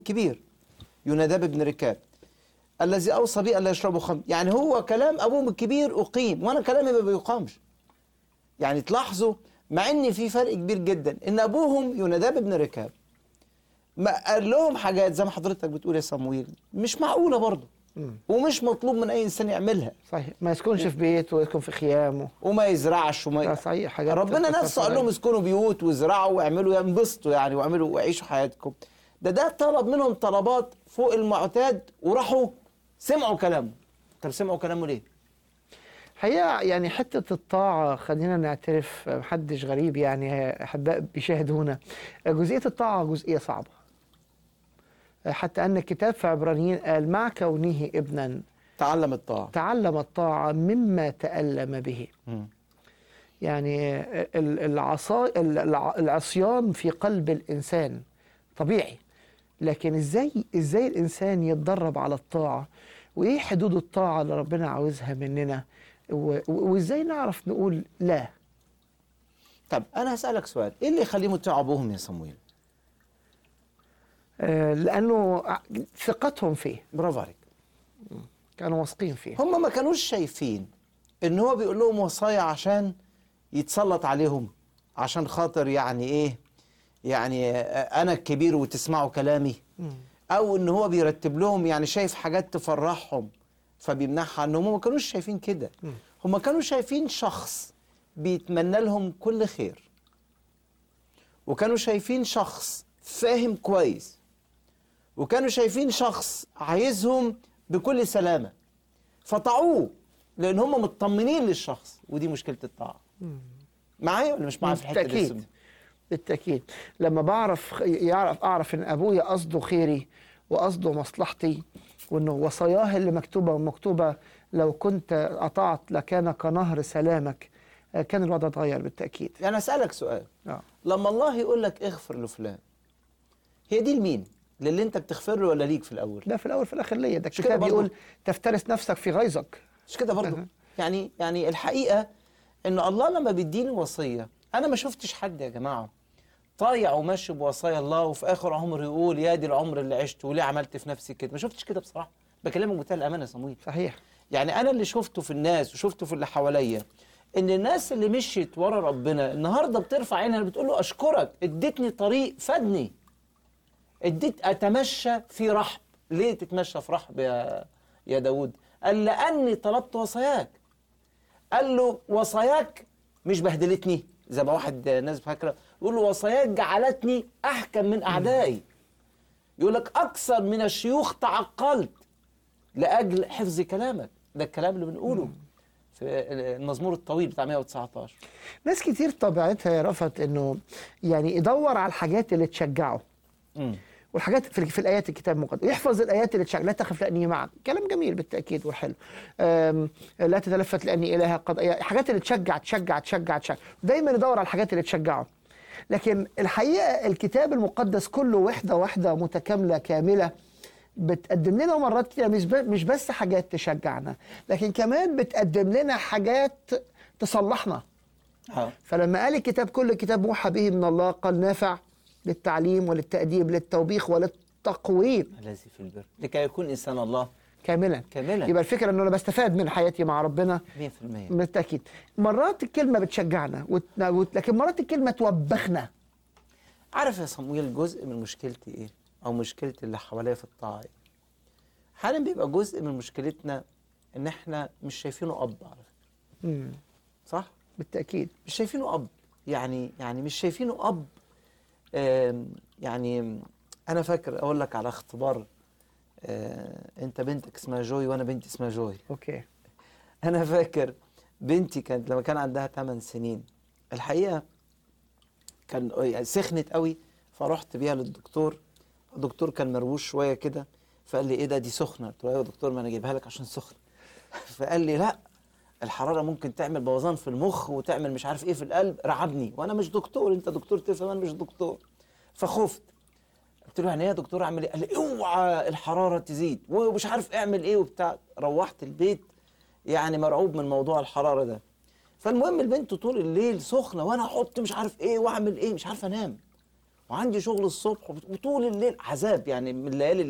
كبير ينادب بن ركاب الذي اوصى بي الا يشربوا خمر يعني هو كلام ابوهم الكبير اقيم وانا كلامي ما بيقامش يعني تلاحظوا مع ان في فرق كبير جدا ان ابوهم ينادب بن ركاب ما قال لهم حاجات زي ما حضرتك بتقول يا صمويل مش معقوله برضه مم. ومش مطلوب من اي انسان يعملها صحيح ما يسكنش في بيته ويسكن في خيامه وما يزرعش وما لا صحيح حاجات ربنا تتصل نفسه قال لهم عليها. اسكنوا بيوت وازرعوا واعملوا ينبسطوا يعني واعملوا وعيشوا حياتكم ده ده طلب منهم طلبات فوق المعتاد وراحوا سمعوا كلامه طب سمعوا كلامه ليه؟ حقيقة يعني حتة الطاعة خلينا نعترف محدش غريب يعني أحباء بيشاهدونا جزئية الطاعة جزئية صعبة حتى أن الكتاب في عبرانيين قال مع كونه ابنا تعلم الطاعة تعلم الطاعة مما تألم به مم. يعني ال- العصا ال- الع- العصيان في قلب الإنسان طبيعي لكن ازاي ازاي الانسان يتدرب على الطاعه وايه حدود الطاعه اللي ربنا عاوزها مننا و- و- وازاي نعرف نقول لا طب انا هسألك سؤال ايه اللي يخليهم يطيعوا ابوهم يا صمويل؟ آه، لانه ع- ثقتهم فيه برافو عليك كانوا واثقين فيه هم ما كانوش شايفين ان هو بيقول لهم وصايا عشان يتسلط عليهم عشان خاطر يعني ايه يعني آه، انا الكبير وتسمعوا كلامي مم. او ان هو بيرتب لهم يعني شايف حاجات تفرحهم فبيمنعها عنهم هم ما كانوش شايفين كده مم. هم كانوا شايفين شخص بيتمنى لهم كل خير وكانوا شايفين شخص فاهم كويس وكانوا شايفين شخص عايزهم بكل سلامة فطاعوه لان هم مطمنين للشخص ودي مشكلة الطاعة مم. معايا ولا مش معايا في الحتة دي يا بالتاكيد سيدي؟ بالتاكيد لما بعرف يعرف اعرف ان ابويا قصده خيري وقصده مصلحتي وانه وصاياه اللي مكتوبه ومكتوبه لو كنت اطعت لكان كنهر سلامك آه، كان الوضع اتغير بالتاكيد يعني اسألك سؤال اه لما الله يقول لك اغفر لفلان هي دي لمين؟ للي انت بتغفر له ولا ليك في الاول؟ ده في الاول في الاخر ليا ده مش كده الكتاب برضو؟ بيقول تفترس نفسك في غيظك مش كده برضه أها. يعني يعني الحقيقه ان الله لما بيديني وصيه انا ما شفتش حد يا جماعه طايع وماشي بوصايا الله وفي اخر عمره يقول يا دي العمر اللي عشته وليه عملت في نفسي كده ما شفتش كده بصراحه بكلمك بمنتهى الامانه يا صمويل صحيح يعني انا اللي شفته في الناس وشفته في اللي حواليا ان الناس اللي مشيت ورا ربنا النهارده بترفع عينها بتقول له اشكرك اديتني طريق فادني اديت اتمشى في رحب ليه تتمشى في رحب يا يا داود قال لاني طلبت وصاياك قال له وصاياك مش بهدلتني زي ما واحد ناس فاكره يقول له وصاياك جعلتني احكم من اعدائي يقول لك اكثر من الشيوخ تعقلت لاجل حفظ كلامك ده الكلام اللي بنقوله في المزمور الطويل بتاع 119 ناس كتير طبيعتها يا رفت انه يعني يدور على الحاجات اللي تشجعه امم والحاجات في, في الايات الكتاب المقدس ويحفظ الايات اللي تشجع لا تخف لاني معك كلام جميل بالتاكيد وحلو أم، لا تتلفت لاني اله قد الحاجات اللي تشجع تشجع تشجع تشجع دايما يدور على الحاجات اللي تشجعه لكن الحقيقه الكتاب المقدس كله وحده واحده متكامله كامله بتقدم لنا مرات كتير مش ب- مش بس حاجات تشجعنا لكن كمان بتقدم لنا حاجات تصلحنا اه فلما قال الكتاب كل كتاب موحى به من الله قال نافع للتعليم وللتأديب للتوبيخ وللتقويم الذي في البر لكي يكون انسان الله كاملا كاملا يبقى الفكرة انه انا بستفاد من حياتي مع ربنا 100% بالتأكيد مرات الكلمة بتشجعنا وت... وت... لكن مرات الكلمة توبخنا عارف يا صمويل جزء من مشكلتي ايه او مشكله اللي حواليا في الطاعه ايه احيانا بيبقى جزء من مشكلتنا ان احنا مش شايفينه اب على فكره مم. صح بالتأكيد مش شايفينه اب يعني يعني مش شايفينه اب آم، يعني انا فاكر اقول لك على اختبار آه، انت بنتك اسمها جوي وانا بنتي اسمها جوي اوكي انا فاكر بنتي كانت لما كان عندها 8 سنين الحقيقه كان يعني سخنت قوي فرحت بيها للدكتور الدكتور كان مروش شويه كده فقال لي ايه ده دي سخنه قلت له ايوه يا دكتور ما انا جايبها لك عشان سخنه فقال لي لا الحراره ممكن تعمل بوظان في المخ وتعمل مش عارف ايه في القلب رعبني وانا مش دكتور انت دكتور تفهم انا مش دكتور فخفت قلت له يعني ايه يا دكتور اعمل ايه؟ قال لي اوعى الحراره تزيد ومش عارف اعمل ايه وبتاع روحت البيت يعني مرعوب من موضوع الحراره ده فالمهم البنت طول الليل سخنه وانا احط مش عارف ايه واعمل ايه مش عارف انام وعندي شغل الصبح وطول الليل عذاب يعني من الليالي